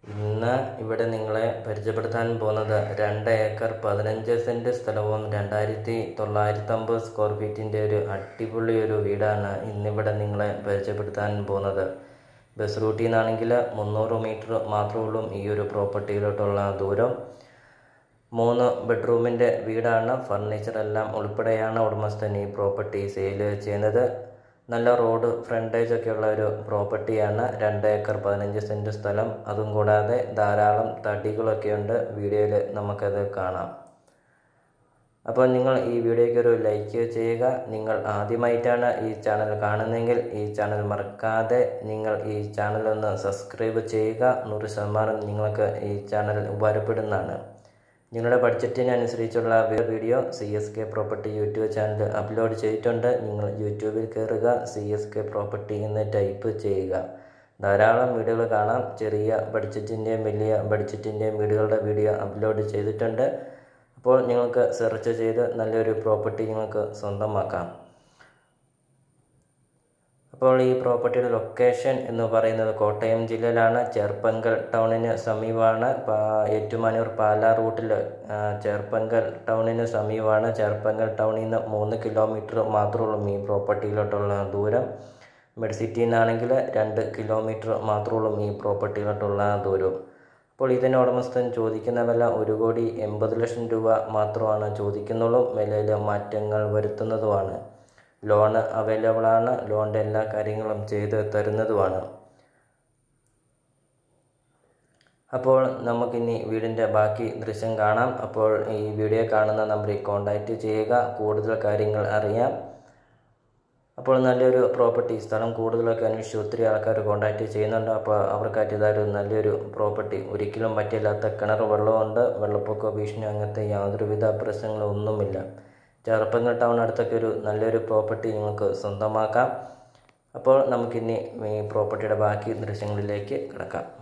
ഇന്ന് ഇവിടെ നിങ്ങളെ പരിചയപ്പെടുത്താൻ പോകുന്നത് രണ്ട് ഏക്കർ പതിനഞ്ച് സെൻറ്റ് സ്ഥലവും രണ്ടായിരത്തി തൊള്ളായിരത്തമ്പത് സ്ക്വയർ ഫീറ്റിൻ്റെ ഒരു അടിപൊളി ഒരു വീടാണ് ഇന്നിവിടെ നിങ്ങളെ പരിചയപ്പെടുത്താൻ പോകുന്നത് ബസ് റൂട്ടിൽ നിന്നാണെങ്കിൽ മുന്നൂറ് മീറ്റർ മാത്രമേ ഉള്ളൂ ഈ ഒരു പ്രോപ്പർട്ടിയിലോട്ടുള്ള ദൂരം മൂന്ന് ബെഡ്റൂമിൻ്റെ വീടാണ് ഫർണിച്ചർ എല്ലാം ഉൾപ്പെടെയാണ് ഉടമസ്ഥൻ ഈ പ്രോപ്പർട്ടി സെയിൽ ചെയ്യുന്നത് നല്ല റോഡ് ഫ്രണ്ടേജ് ഒക്കെയുള്ള ഒരു പ്രോപ്പർട്ടിയാണ് രണ്ട് ഏക്കർ പതിനഞ്ച് സെൻറ്റ് സ്ഥലം അതും കൂടാതെ ധാരാളം തടികളൊക്കെയുണ്ട് വീഡിയോയിൽ നമുക്കത് കാണാം അപ്പോൾ നിങ്ങൾ ഈ വീഡിയോയ്ക്ക് ഒരു ലൈക്ക് ചെയ്യുക നിങ്ങൾ ആദ്യമായിട്ടാണ് ഈ ചാനൽ കാണുന്നതെങ്കിൽ ഈ ചാനൽ മറക്കാതെ നിങ്ങൾ ഈ ചാനൽ ഒന്ന് സബ്സ്ക്രൈബ് ചെയ്യുക നൂറ് ശതമാനം നിങ്ങൾക്ക് ഈ ചാനൽ ഉപകാരപ്പെടുന്നതാണ് നിങ്ങളുടെ ബഡ്ജറ്റിനനുസരിച്ചുള്ള video C S K property YouTube channel upload ചെയ്തിട്ടുണ്ട് നിങ്ങൾ യൂട്യൂബിൽ കയറുക സി എസ് കെ പ്രോപ്പർട്ടി എന്ന് ടൈപ്പ് ചെയ്യുക ധാരാളം വീഡിയോകൾ കാണാം ചെറിയ ബഡ്ജറ്റിൻ്റെയും വലിയ ബഡ്ജറ്റിൻ്റെയും വീടുകളുടെ വീഡിയോ അപ്ലോഡ് ചെയ്തിട്ടുണ്ട് അപ്പോൾ നിങ്ങൾക്ക് സെർച്ച് ചെയ്ത് നല്ലൊരു പ്രോപ്പർട്ടി നിങ്ങൾക്ക് സ്വന്തമാക്കാം അപ്പോൾ ഈ പ്രോപ്പർട്ടിയുടെ ലൊക്കേഷൻ എന്ന് പറയുന്നത് കോട്ടയം ജില്ലയിലാണ് ചേർപ്പങ്കൽ ടൗണിന് സമീപമാണ് ഏറ്റുമാനൂർ പാലാ റൂട്ടിൽ ചേർപ്പങ്കൽ ടൗണിന് സമീപമാണ് ചേർപ്പങ്കൽ ടൗണിൽ നിന്ന് മൂന്ന് കിലോമീറ്റർ മാത്രമുള്ളൂ ഈ പ്രോപ്പർട്ടിയിലോട്ടുള്ള ദൂരം മെഡിസിറ്റിയിൽ നിന്നാണെങ്കിൽ രണ്ട് കിലോമീറ്റർ മാത്രമുള്ളൂ ഈ പ്രോപ്പർട്ടിയിലോട്ടുള്ള ദൂരം അപ്പോൾ ഇതിന് ഉടമസ്ഥൻ ചോദിക്കുന്ന വില ഒരു കോടി എൺപത് ലക്ഷം രൂപ മാത്രമാണ് ചോദിക്കുന്നുള്ളൂ വിലയിൽ മാറ്റങ്ങൾ വരുത്തുന്നതുമാണ് ലോണ് അവൈലബിൾ ആണ് ലോണിൻ്റെ എല്ലാ കാര്യങ്ങളും ചെയ്ത് തരുന്നതുമാണ് അപ്പോൾ നമുക്കിനി വീടിൻ്റെ ബാക്കി ദൃശ്യം കാണാം അപ്പോൾ ഈ വീഡിയോ കാണുന്ന നമ്പറിൽ കോൺടാക്റ്റ് ചെയ്യുക കൂടുതൽ കാര്യങ്ങൾ അറിയാം അപ്പോൾ നല്ലൊരു പ്രോപ്പർട്ടി സ്ഥലം കൂടുതലൊക്കെ അന്വേഷിച്ച് ഒത്തിരി ആൾക്കാർ കോൺടാക്റ്റ് ചെയ്യുന്നുണ്ട് അപ്പോൾ അവർക്കായിട്ട് ഇതൊരു നല്ലൊരു പ്രോപ്പർട്ടി ഒരിക്കലും പറ്റില്ലാത്ത കിണർ വെള്ളമുണ്ട് വെള്ളപ്പൊക്ക ഭീഷണി അങ്ങനത്തെ യാതൊരുവിധ പ്രശ്നങ്ങളും ഒന്നുമില്ല ചെറുപ്പങ്ങൾ ടൗൺ അടുത്തൊക്കെ ഒരു നല്ലൊരു പ്രോപ്പർട്ടി നിങ്ങൾക്ക് സ്വന്തമാക്കാം അപ്പോൾ നമുക്കിനി ഈ പ്രോപ്പർട്ടിയുടെ ബാക്കി ദൃശ്യങ്ങളിലേക്ക് കിടക്കാം